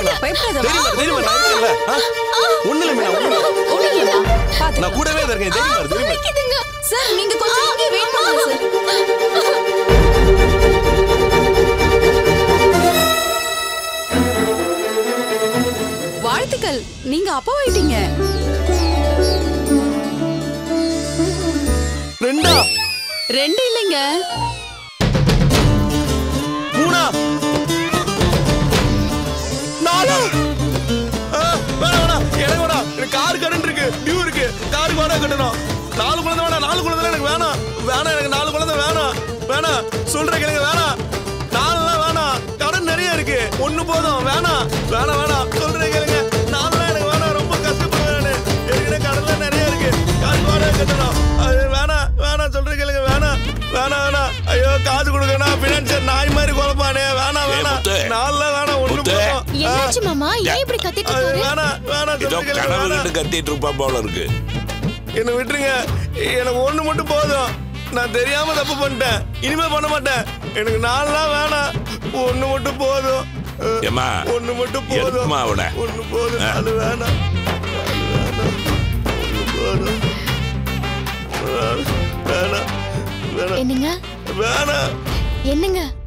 மீனா பயப்படாத, வா. தெரியுமா தெரியுமா நான் இருக்கேன்ல ஆ? ஒண்ணும் இல்ல மீனா ஒண்ணும் இல்ல ஒண்ணும் இல்லையா? பாத்து. நான் கூடவே தான் இருக்கேன் தெரியுமா தெரியுமா வலிக்குதுங்க. சார் நீங்க கொஞ்சம் இங்கே வெயிட் பண்ணுங்க சார் வாழ்த்துக்கள் நீங்க அப்பாவாயிட்டீங்க ரெண்டா ரெண்டு இல்லைங்க மூணா நாலா ஆ, வேணாம் வேணாம் எனக்கு வேணாம் எனக்கு கார் கடன் இருக்கு டியூ இருக்கு காருக்கு வேணாம் கட்டணும் நாலு குழந்தை வேணாம் நாலு குழந்தை எனக்கு வேணாம் வேணாம் எனக்கு நாலு குழந்தை வேணாம் வேணாம் சொல்ற கேளுங்க வேணாம் நாலுலாம் வேணாம் கடன் நிறைய இருக்கு ஒண்ணு போதும் வேணாம் வேணாம் வேணாம் சொல்ற கேளுங்க நாலுலாம் எனக்கு வேணாம் ரொம்ப கஷ்டப்படுவேன் நானு ஏற்கனவே கடன்லாம் நிறைய இருக்கு காருக்கு வேணாம் கட்டணும் அது வேணாம் வேணாம் சொல்ற கேளுங்க வேணாம் வேணாம் வேணாம் ஐயோ காசு கொடுக்கணும் பினான்சியல் நாய் மாதிரி குழப்பானே வேணாம் ஏய், வேணாம் முத்து. நாலுலாம் வேணாம் ஒண்ணு முத்து. போதும் ஆ. என்னாச்சு மாமா ஏன் இப்படி கத்திட்டு அது இருக்காரு வேணாம் வேணாம் ஏதோ சொல்லுங்க கனவு வேணாம் கண்டு கத்திட்டு இருப்பா போல இருக்கு என்னை விட்டுருங்க எனக்கு ஒண்ணு மட்டும் போதும் நான் தெரியாம தப்பு பண்ணிட்டேன் இனிமே பண்ண மாட்டேன் எனக்கு நாலுலாம் வேணாம் ஒண்ணு மட்டும் போதும் அஹ், ஏம்மா, ஒண்ணு மட்டும் போதும் எதுக்கும்மா அவனை? ஒண்ணு போதும் நாலு வேணாம் நாலு வேணாம் ஒண்ணு போதும் வேணாம் வேணாம் வேணாம் என்னங்க வேணாம் என்னங்க